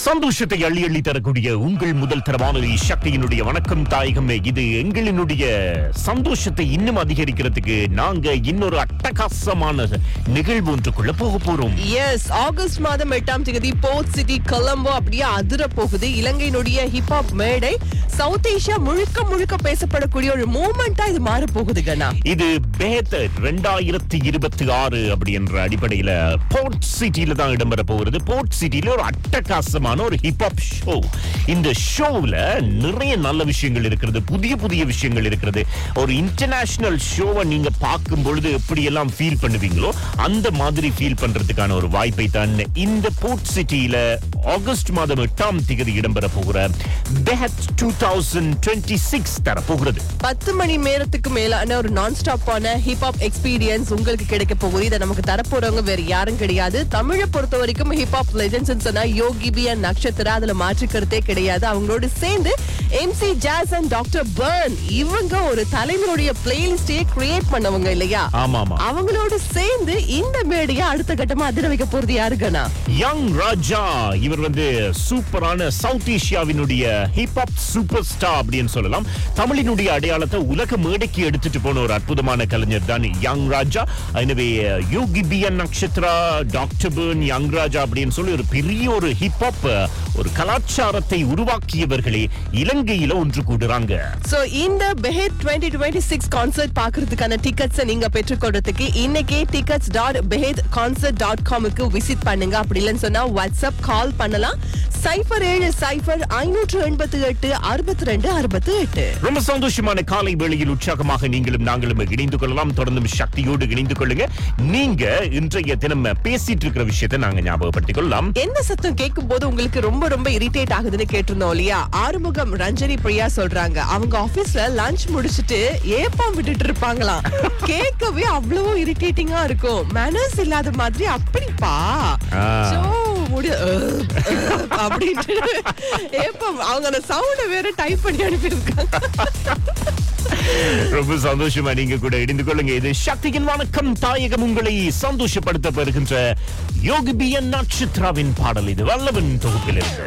சந்தோஷத்தை அள்ளி அள்ளி தரக்கூடிய உங்கள் முதல் தரமான சக்தியினுடைய வணக்கம் தாயகமே இது எங்களினுடைய சந்தோஷத்தை இன்னும் அதிகரிக்கிறதுக்கு நாங்க இன்னொரு அட்டகாசமான நிகழ்வு ஒன்றுக்குள்ள போக போறோம் எஸ் ஆகஸ்ட் மாதம் எட்டாம் தேதி போர்ட் சிட்டி கொலம்போ அப்படியே அதிர போகுது இலங்கையினுடைய ஹிப்ஹாப் மேடை சவுத் ஏசியா முழுக்க முழுக்க பேசப்படக்கூடிய ஒரு மூமெண்டா இது மாற போகுது கண்ணா இது பேத்தர் ரெண்டாயிரத்தி இருபத்தி ஆறு அப்படி என்ற அடிப்படையில போர்ட் சிட்டில தான் இடம்பெற போகிறது போர்ட் சிட்டில ஒரு அட்டகாசமான ஒரு ஹிப்ஹாப் ஷோ இந்த ஷோவுல நிறைய நல்ல விஷயங்கள் இருக்கிறது புதிய புதிய விஷயங்கள் இருக்கிறது ஒரு இன்டர்நேஷனல் ஷோவை நீங்க பார்க்கும் பொழுது எப்படி எல்லாம் ஃபீல் பண்ணுவீங்களோ அந்த மாதிரி ஃபீல் பண்றதுக்கான ஒரு வாய்ப்பை தான் இந்த போர்ட் சிட்டியில ஆகஸ்ட் மாதம் எட்டாம் தேதி இடம்பெற போகிற Behat two thousand twenty six தரப்போகிறது பத்து மணி நேரத்துக்கு மேலான ஒரு நான் ஸ்டாப்பான ஹிப்ஹாப் எக்ஸ்பீரியன்ஸ் உங்களுக்கு கிடைக்க போகுது இதை நமக்கு தரப்போறவங்க வேற யாரும் கிடையாது தமிழை பொறுத்த வரைக்கும் ஹிப்ஹாப் லெஜெண்ட்ஸ் சொன்னா யோகி பி அண்ட் நக்ஷத்ரா அதுல மாற்றுக்கருத்தே கிடையாது அவங்களோட சேர்ந்து MC Jesz and doctor Burn இவங்க ஒரு தலைவருடைய பிளேலிஸ்டே கிரியேட் பண்ணவங்க இல்லையா ஆமா ஆமா அவங்களோட சேர்ந்து இந்த மேடையை அடுத்த கட்டமா அதிர வைக்க போறது யாருக்கண்ணா யங் ராஜா இவர் வந்து சூப்பரான சவுத் ஏசியாவினுடைய ஹிப்ஹாப் சூப்பர் ஸ்டார் அப்படின்னு சொல்லலாம் தமிழினுடைய அடையாளத்தை உலக மேடைக்கு எடுத்துட்டு போன ஒரு அற்புதமான கலைஞர் தான் யங் ராஜா எனவே Yogi B and Natchatra doctor Burn young Raja அப்படின்னு சொல்லி ஒரு பெரிய ஒரு ஹிப்ஹாப் ஒரு கலாச்சாரத்தை உருவாக்கியவர்களே இலங்கையில ஒன்று கூடுறாங்க சோ இந்த Behat twenty twenty six concert பாக்குறதுக்கான டிக்கெட்ஸை நீங்க பெற்றுக்கொள்றதுக்கு இன்னைக்கே tickets dot Behat concert dot காமுக்கு விசிட் பண்ணுங்க அப்படி இல்லைன்னு சொன்னா வாட்ஸ்அப் கால் பண்ணலாம் சைபர் ஏழு சைபர் ஐநூற்று எண்பத்தி எட்டு அறுபத்தி ரெண்டு அறுபத்தி எட்டு ரொம்ப சந்தோஷமான காலை வேளையில் உற்சாகமாக நீங்களும் நாங்களும் இணைந்து கொள்ளலாம் தொடர்ந்தும் சக்தியோடு இணைந்து கொள்ளுங்க நீங்க இன்றைய தினம் பேசிட்டு இருக்கிற விஷயத்தை நாங்க ஞாபகப்படுத்திக் கொள்ளலாம் எந்த சத்தம் கேட்கும் போது உங்களுக்கு ரொம்ப ரொம்ப இரிட்டேட் ஆகுதுன்னு கேட்டிருந்தோம் இல்லையா ஆறுமுகம் ரஞ்சனி பிரியா சொல்றாங்க அவங்க ஆபீஸ்ல லஞ்ச் முடிச்சிட்டு ஏப்பம் விட்டுட்டு இருப்பாங்களாம் கேட்கவே அவ்வளவு இரிட்டேட்டிங்கா இருக்கும் மேனர்ஸ் இல்லாத மாதிரி அப்படிப்பா ஆ. So, முடி அஹ், அஹ், அப்படின்ட்டு ஏப்பம் அவங்க அந்த சவுண்ட வேற டைப் பண்ணி அனுப்பியிருக்காங்க ரொம்ப சந்தோஷமா நீங்க கூட இணைந்து கொள்ளுங்க இது சக்தியின் வணக்கம் தாயகம் உங்களை சந்தோஷப்படுத்த பெறுகின்ற யோகி பி என் நட்சத்திராவின் பாடல் இது வல்லவன் தொகுப்பிலிருந்து